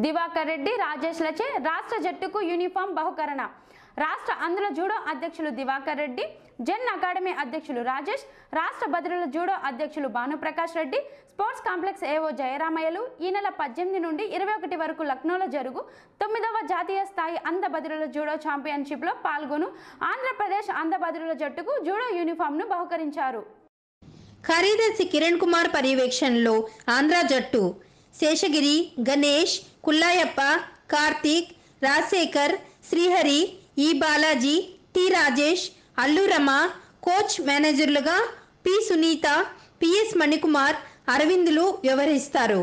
దివాకర్ రెడ్డి రాజేష్లచే రాష్ట్ర జట్టుకు యూనిఫామ్ బహుకరణ రాష్ట్ర అందుల జూడో అధ్యక్షులు దివాకర్ రెడ్డి జెన్ అకాడమీ అధ్యక్షులు రాజేష్ రాష్ట్ర బదిలీల జూడో అధ్యక్షులు భానుప్రకాష్ రెడ్డి స్పోర్ట్స్ కాంప్లెక్స్ ఏవో జయరామయ్యలు ఈ నెల పద్దెనిమిది నుండి ఇరవై ఒకటి వరకు లక్నోలో జరుగు తొమ్మిదవ జాతీయ స్థాయి అంధ బదిలీల జూడో ఛాంపియన్షిప్లో పాల్గొను ఆంధ్రప్రదేశ్ అంధ బదిలీల జట్టుకు జూడో యూనిఫామ్ను బహుకరించారు కార్యదర్శి కిరణ్ కుమార్ పర్యవేక్షణలో ఆంధ్ర జట్టు శేషగిరి గణేష్ కుల్లాయప్ప కార్తీక్ రాజశేఖర్ శ్రీహరి ఈ బాలాజీ టి రాజేష్ అల్లురమ కోచ్ మేనేజర్లుగా పి సునీత పిఎస్ మణికుమార్ అరవిందులు వ్యవహరిస్తారు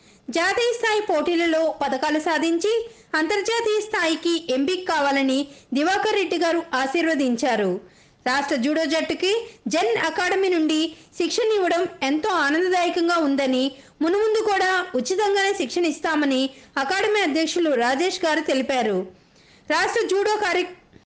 జాతీయ స్థాయి పోటీలలో పథకాలు సాధించి అంతర్జాతీయ స్థాయికి ఎంపిక కావాలని దివాకర్ రెడ్డి గారు ఆశీర్వదించారు రాష్ట్ర జూడో జట్టుకి జెన్ అకాడమీ నుండి శిక్షణ ఇవ్వడం ఎంతో ఆనందదాయకంగా ఉందని మునుముందు కూడా ఉచితంగానే శిక్షణ ఇస్తామని అకాడమీ అధ్యక్షులు రాజేష్ గారు తెలిపారు రాష్ట్ర జూడో కార్య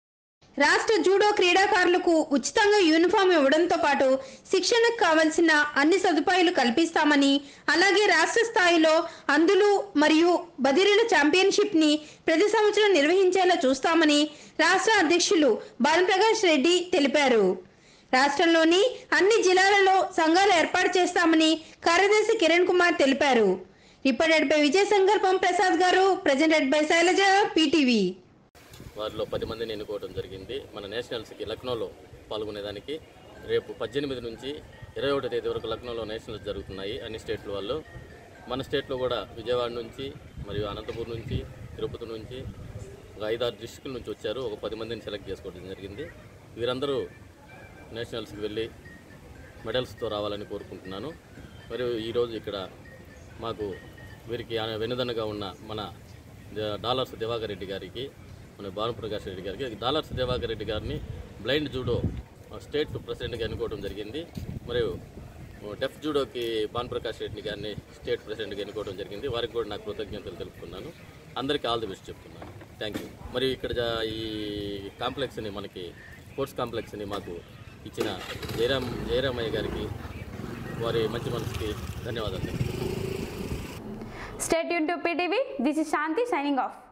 రాష్ట్ర జూడో క్రీడాకారులకు ఉచితంగా యూనిఫామ్ ఇవ్వడంతో పాటు శిక్షణకు కావలసిన అన్ని సదుపాయాలు కల్పిస్తామని అలాగే రాష్ట్ర స్థాయిలో అందులు మరియు బదిరీల ఛాంపియన్షిప్ ని ప్రతి సంవత్సరం నిర్వహించేలా చూస్తామని రాష్ట్ర అధ్యక్షులు భానుప్రకాష్ రెడ్డి తెలిపారు రాష్ట్రంలోని అన్ని జిల్లాలలో సంఘాలు ఏర్పాటు చేస్తామని కార్యదర్శి కిరణ్ కుమార్ తెలిపారు రిపోర్టెడ్ బై విజయ సంకల్పం ప్రసాద్ గారు ప్రజెంటెడ్ బై శైలజ పీటీవీ వారిలో పది మందిని ఎన్నుకోవడం జరిగింది మన నేషనల్స్కి లక్నోలో పాల్గొనేదానికి రేపు పద్దెనిమిది నుంచి ఇరవై ఒకటో తేదీ వరకు లక్నోలో నేషనల్స్ జరుగుతున్నాయి అన్ని స్టేట్ల వాళ్ళు మన స్టేట్లో కూడా విజయవాడ నుంచి మరియు అనంతపూర్ నుంచి తిరుపతి నుంచి ఒక ఐదారు డిస్ట్రిక్టుల నుంచి వచ్చారు ఒక పది మందిని సెలెక్ట్ చేసుకోవడం జరిగింది వీరందరూ నేషనల్స్కి వెళ్ళి మెడల్స్తో రావాలని కోరుకుంటున్నాను మరియు ఈరోజు ఇక్కడ మాకు వీరికి ఆ వెనుదన్నగా ఉన్న మన ద- డాలర్స్ దివాకర్ రెడ్డి గారికి మన భానుప్రకాష్ రెడ్డి గారికి డాలర్స్ దివాకర్ రెడ్డి గారిని బ్లైండ్ జూడో స్టేట్ ప్రెసిడెంట్గా ఎన్నుకోవడం జరిగింది మరియు డెఫ్ జూడోకి భానుప్రకాష్ రెడ్డి గారిని స్టేట్ ప్రెసిడెంట్గా ఎన్నుకోవడం జరిగింది వారికి కూడా నాకు కృతజ్ఞతలు తెలుపుతున్నాను అందరికీ ఆల్ ది బెస్ట్ చెప్తున్నాను థ్యాంక్ యూ మరియు ఇక్కడ జా- ఈ కాంప్లెక్స్ని మనకి స్పోర్ట్స్ కాంప్లెక్స్ని మాకు ఇచ్చిన జయరామ్ జయరామయ్య గారికి వారి మంచి మనసుకి ధన్యవాదాలు స్టేట్ యూన్ to PTV this is Shanti signing of